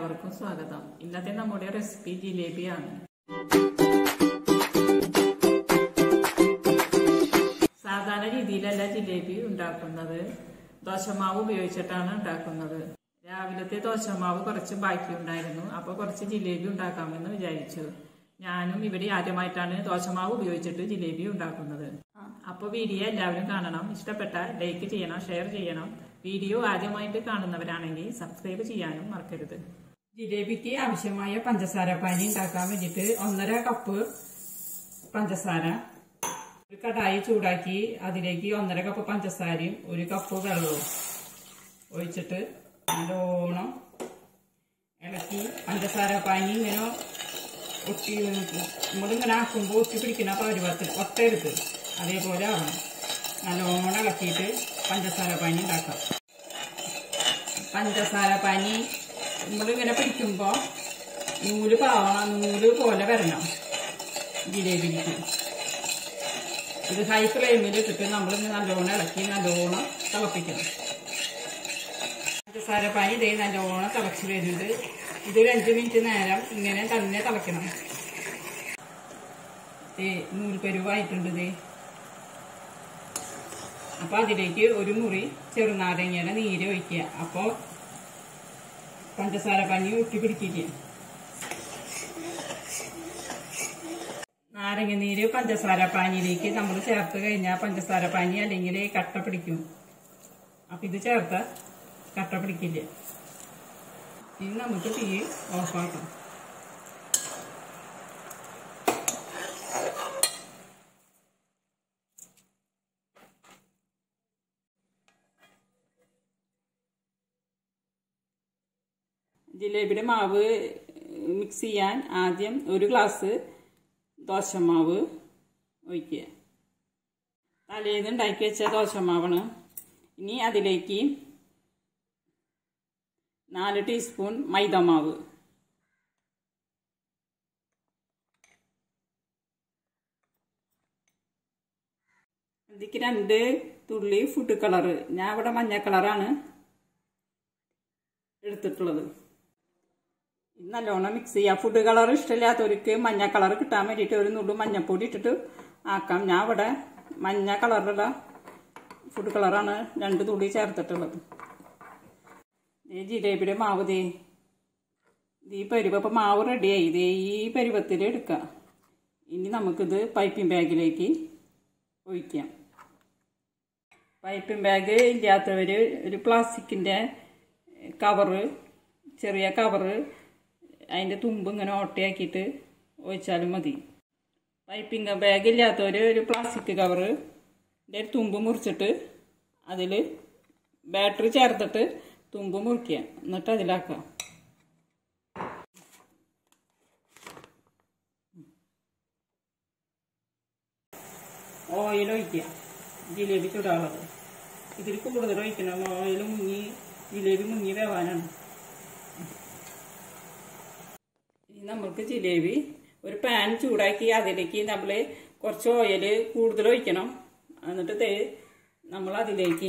എല്ലാവർക്കും സ്വാഗതം ഇന്നത്തെ നമ്മുടെ റെസിപ്പി ജിലേബിയാണ് സാധാരണ രീതിയിലല്ല ജിലേബി ഉണ്ടാക്കുന്നത് ദോശമാവ് ഉപയോഗിച്ചിട്ടാണ് ഉണ്ടാക്കുന്നത് രാവിലത്തെ ദോശമാവ് കുറച്ച് ബാക്കി ഉണ്ടായിരുന്നു അപ്പോൾ കുറച്ച് ജിലേബി ഉണ്ടാക്കാമെന്ന് വിചാരിച്ചു ഞാനും ഇവിടെ ആദ്യമായിട്ടാണ് ദോശമാവ് ഉപയോഗിച്ചിട്ട് ജിലേബി ഉണ്ടാക്കുന്നത് അപ്പോൾ വീഡിയോ എല്ലാവരും കാണണം ഇഷ്ടപ്പെട്ട ലൈക്ക് ചെയ്യണം ഷെയർ ചെയ്യണം വീഡിയോ ആദ്യമായിട്ട് കാണുന്നവരാണെങ്കിൽ സബ്സ്ക്രൈബ് ചെയ്യാനും മറക്കരുത് ജിലേബിക്ക് ആവശ്യമായ പഞ്ചസാര പാനി ഉണ്ടാക്കാൻ വേണ്ടിയിട്ട് ഒന്നര കപ്പ് പഞ്ചസാര ഒരു കടായി ചൂടാക്കി അതിലേക്ക് ഒന്നര കപ്പ് പഞ്ചസാരയും ഒരു കപ്പ് വെള്ളവും ഒഴിച്ചിട്ട് നല്ലോണം ഇളക്കി പഞ്ചസാര പാനി ഇങ്ങനെ ഒട്ടി നമ്മളിങ്ങനെ ആക്കുമ്പോൾ ഒട്ടി പിടിക്കുന്ന പരുവത്തിൽ ഒട്ടരുത് അതേപോലെ ആവണം നല്ലോണം ഇളക്കിയിട്ട് പഞ്ചസാര പാനി ഉണ്ടാക്കാം പഞ്ചസാര പാനി നമ്മളിങ്ങനെ പിടിക്കുമ്പോൾ നൂല് പാവണം നൂല് പോലെ വരണം ജിലേബിക്ക് ഇത് ഹൈ ഫ്ലെയിമിൽ ഇട്ടിട്ട് നമ്മൾ നല്ലോണം ഇളക്കി നല്ലോണം തിളപ്പിക്കണം പഞ്ചസാര പാനി ഇതേ നല്ലോണം തിളച്ച് വരുന്നുണ്ട് ഇതൊരു അഞ്ച് മിനിറ്റ് നേരം ഇങ്ങനെ തന്നെ തിളയ്ക്കണം ദേ നൂൽപ്പരുവായിട്ടുണ്ട് ദേ അപ്പൊ അതിലേക്ക് ഒരു മുറി ചെറുനാരങ്ങയുടെ നീര് ഒഴിക്കുക അപ്പോൾ പഞ്ചസാര പനി ഒട്ടി പിടിക്കില്ല നാരങ്ങ നീര് പഞ്ചസാര പാനിയിലേക്ക് നമ്മൾ ചേർത്ത് കഴിഞ്ഞാൽ പഞ്ചസാര പാനി അല്ലെങ്കിൽ കട്ട പിടിക്കും അപ്പൊ ഇത് ചേർത്ത കട്ട പിടിക്കില്ല ഇനി നമുക്ക് തീ ഓഫാക്കാം ജിലേബിയുടെ മാവ് മിക്സ് ചെയ്യാൻ ആദ്യം ഒരു ഗ്ലാസ് ദോശമാവ് ഒഴിക്കുക തലേന്ന് ഉണ്ടാക്കി വെച്ച ദോശമാവാണ് ഇനി അതിലേക്ക് നാല് ടീസ്പൂൺ മൈദമാവ് ഇതിക്ക് രണ്ട് തുള്ളി ഫുഡ് കളറ് ഞാൻ ഇവിടെ മഞ്ഞ കളറാണ് എടുത്തിട്ടുള്ളത് ഇത് നല്ലോണം മിക്സ് ചെയ്യുക ഫുഡ് കളർ ഇഷ്ടമില്ലാത്തവർക്ക് മഞ്ഞ കളർ കിട്ടാൻ വേണ്ടിയിട്ട് ഒരു നുള്ളു മഞ്ഞപ്പൊടി ഇട്ടിട്ട് ആക്കാം ഞാൻ ഇവിടെ മഞ്ഞ കളറിലുള്ള ഫുഡ് കളറാണ് രണ്ട് തുള്ളി ചേർത്തിട്ടുള്ളത് ഈ ജിലേബിയുടെ മാവ് ദേ ഈ പരുവ ഇപ്പം മാവ് റെഡിയായി ഇതേ ഈ പരുവത്തിൽ എടുക്കാം ഇനി നമുക്കിത് പൈപ്പിംഗ് ബാഗിലേക്ക് ഒഴിക്കാം പൈപ്പിംഗ് ബാഗ് ഇല്ലാത്തവർ ഒരു പ്ലാസ്റ്റിക്കിൻ്റെ കവറ് ചെറിയ കവറ് അതിൻ്റെ തുമ്പ് ഇങ്ങനെ ഓട്ടയാക്കിയിട്ട് ഒഴിച്ചാലും മതി പൈപ്പിംഗ് ബാഗ് ഇല്ലാത്തവർ ഒരു പ്ലാസ്റ്റിക് കവറ് ഒരു തുമ്പ് മുറിച്ചിട്ട് അതിൽ ബാറ്ററി ചേർത്തിട്ട് തുമ്പ് മുറിക്കുക എന്നിട്ട് അതിലാക്കാം ഓയിൽ ഒഴിക്കുക ജിലേബി ചുടാനുള്ളത് ഇതിൽ കൂടുതൽ ഒഴിക്കണം ഓയിൽ മുങ്ങി ജിലേബി മുങ്ങി വേവാനാണ് ഇനി നമുക്ക് ജിലേബി ഒരു പാൻ ചൂടാക്കി അതിലേക്ക് നമ്മൾ കുറച്ച് ഓയിൽ കൂടുതൽ ഒഴിക്കണം എന്നിട്ട് തേ നമ്മൾ അതിലേക്ക്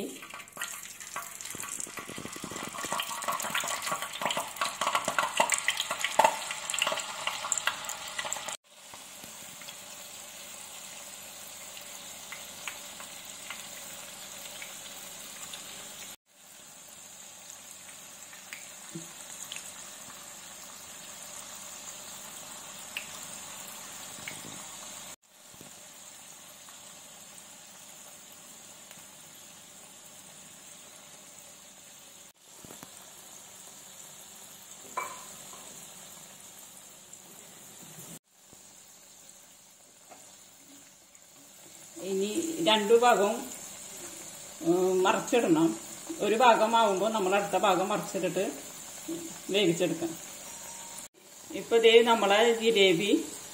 ഇനി രണ്ടു ഭാഗവും മറിച്ചിടണം ഒരു ഭാഗമാവുമ്പോൾ നമ്മൾ അടുത്ത ഭാഗം മറിച്ചിട്ടിട്ട് വേവിച്ചെടുക്കാം ഇപ്പൊ ദേ നമ്മളെ ജിലേബി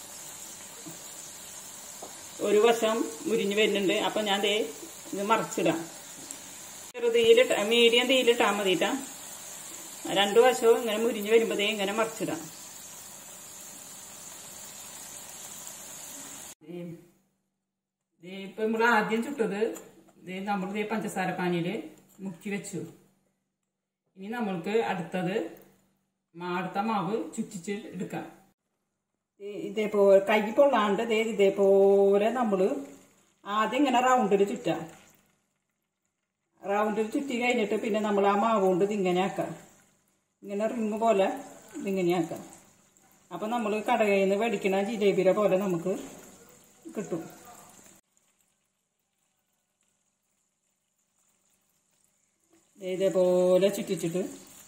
ഒരു വശം മുരിഞ്ഞ് വരുന്നുണ്ട് അപ്പൊ ഞാൻ ദേ ഇത് മറിച്ചിടാം ചെറുതീലിട്ട മീഡിയം തീയിലിട്ടാ മതിട്ടാ രണ്ടു വശവും ഇങ്ങനെ മുരിഞ്ഞ് വരുമ്പോ ദേ ഇങ്ങനെ മറിച്ചിടാം ഇപ്പൊ നമ്മൾ ആദ്യം ചുട്ടത് നമ്മൾ ദേ പഞ്ചസാര പാനിയില് മുക്കി വെച്ചു ഇനി നമ്മൾക്ക് അടുത്തത് മാടുത്ത മാവ് ചുറ്റിച്ച് എടുക്കാം ഇതേപോലെ കൈ പൊള്ളാണ്ട് ദേ ഇതേപോലെ നമ്മൾ ആദ്യം ഇങ്ങനെ റൗണ്ടിൽ ചുറ്റാം റൗണ്ടിൽ ചുറ്റി കഴിഞ്ഞിട്ട് പിന്നെ നമ്മൾ ആ മാവ് കൊണ്ട് ഇതിങ്ങനെ ആക്കാം ഇങ്ങനെ റിങ് പോലെ ഇതിങ്ങനെ ആക്കാം അപ്പം നമ്മൾ കടകയിൽ നിന്ന് മേടിക്കണ ജിലേബിയുടെ പോലെ നമുക്ക് കിട്ടും ദേ ഇതേപോലെ ചുറ്റിച്ചിട്ട്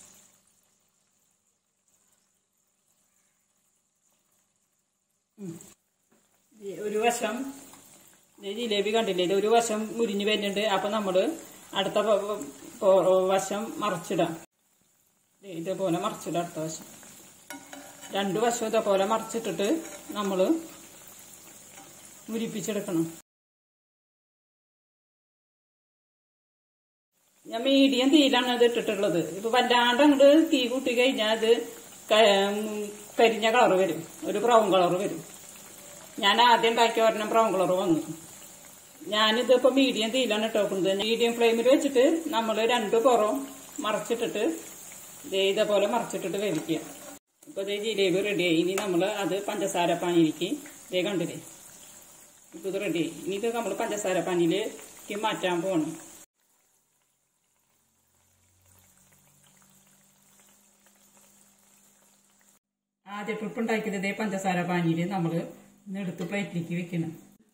ഈ ഒരു വശം ദേ ജിലേബി കണ്ടില്ലേ ഇത് ഒരു വശം മുരിഞ്ഞ് വരുന്നുണ്ട് അപ്പം നമ്മൾ അടുത്ത പ- പ- പ- വശം മറിച്ചിടാം ദേ ഇതേപോലെ മറിച്ചിടാം അടുത്ത വശം രണ്ടു വശം ഇതേപോലെ മറിച്ചിട്ടിട്ട് നമ്മൾ മുരിപ്പിച്ചെടുക്കണം ഞാൻ മീഡിയം തീയിലാണ് ഇത് ഇട്ടിട്ടുള്ളത് ഇപ്പൊ വല്ലാണ്ട് അങ്ങോട്ട് തീ കൂട്ടി കഴിഞ്ഞാൽ അത് ക- ഉം, കരിഞ്ഞ കളർ വരും ഒരു ബ്രൗൺ കളർ വരും ഞാൻ ആദ്യം ഉണ്ടാക്കിയ ഒരെണ്ണം ബ്രൗൺ കളർ വന്നു ഞാനിതിപ്പോ മീഡിയം തീയിലാണ് ഇട്ടോക്കുന്നത് മീഡിയം ഫ്ലെയിമിൽ വെച്ചിട്ട് നമ്മൾ രണ്ട് പുറം മറച്ചിട്ടിട്ട് ദേ ഇതേപോലെ മറച്ചിട്ടിട്ട് വേവിക്കുക ഇപ്പൊ ഇതേ ജിലേബി റെഡിയായി ഇനി നമ്മൾ അത് പഞ്ചസാര പാനിയിലേക്ക് ദേ കണ്ടില്ലേ ഇപ്പൊ ഇത് റെഡിയായി ഇനി ഇത് നമ്മൾ പഞ്ചസാര പാനിയിലേക്ക് മാറ്റാൻ പോകണം ആദ്യ ട്രിപ്പ് ഉണ്ടാക്കിയത് ഇതേ പഞ്ചസാര പാനിയിൽ നമ്മൾ എടുത്ത് പ്ലേറ്റിലേക്ക് വെക്കണം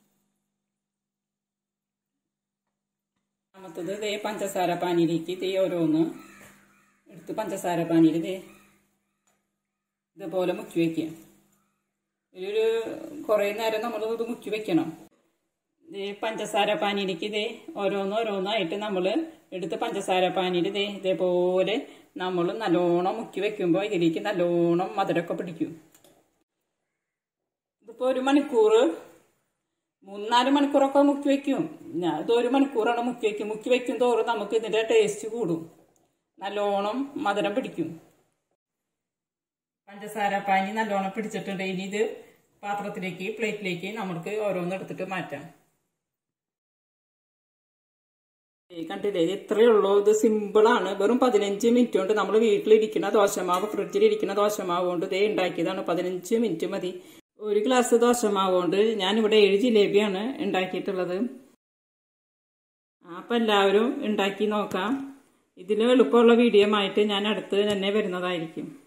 രണ്ടാമത്തത് ഇതേ പഞ്ചസാര പാനിയിലേക്ക് ഇതേ ഓരോന്ന് എടുത്ത് പഞ്ചസാര പാനിയിൽ ഇതേ ഇതുപോലെ മുക്കി വെക്കുക ഒരു കുറേ നേരം നമ്മൾ ഇത് മുക്കി വെക്കണം ഇത് പഞ്ചസാര പാനിയിലേക്ക് ഇതേ ഓരോന്ന് ഓരോന്നായിട്ട് നമ്മൾ എടുത്ത് പഞ്ചസാര പാനിയിൽ ഇതേ ഇതേപോലെ നമ്മൾ നല്ലോണം മുക്കി വെക്കുമ്പോൾ ഇതിലേക്ക് നല്ലോണം മധുരമൊക്കെ പിടിക്കും ഇതിപ്പോൾ ഒരു മണിക്കൂർ മൂന്നാല് മണിക്കൂറൊക്കെ മുക്കി വെക്കും ഞാൻ ഇത് ഒരു മണിക്കൂറാണ് മുക്കി വെക്കും മുക്കി വെക്കും തോറും നമുക്ക് ഇതിന്റെ ടേസ്റ്റ് കൂടും നല്ലോണം മധുരം പിടിക്കും പഞ്ചസാര പാനി നല്ലോണം പിടിച്ചിട്ടുണ്ട് ഇനി ഇത് പാത്രത്തിലേക്ക് പ്ലേറ്റിലേക്ക് നമുക്ക് ഓരോന്ന് എടുത്തിട്ട് മാറ്റാം ഏയ് കണ്ടില്ലേ ഇത് ഇത്രയേ ഉള്ളൂ ഇത് സിമ്പിളാണ് വെറും പതിനഞ്ച് മിനിറ്റ് കൊണ്ട് നമ്മൾ വീട്ടിലിരിക്കുന്ന ദോശമാവ് ഫ്രിഡ്ജിലിരിക്കുന്ന ദോശമാവ് കൊണ്ട് ഇതേ ഉണ്ടാക്കിയതാണ് പതിനഞ്ച് മിനിറ്റ് മതി ഒരു ഗ്ലാസ് ദോശമാവ് കൊണ്ട് ഞാനിവിടെ ഏഴ് ജിലേബിയാണ് ഉണ്ടാക്കിയിട്ടുള്ളത് അപ്പം എല്ലാവരും ഉണ്ടാക്കി നോക്കാം ഇതിൽ എളുപ്പമുള്ള വീഡിയോ ആയിട്ട് ഞാൻ അടുത്ത് തന്നെ വരുന്നതായിരിക്കും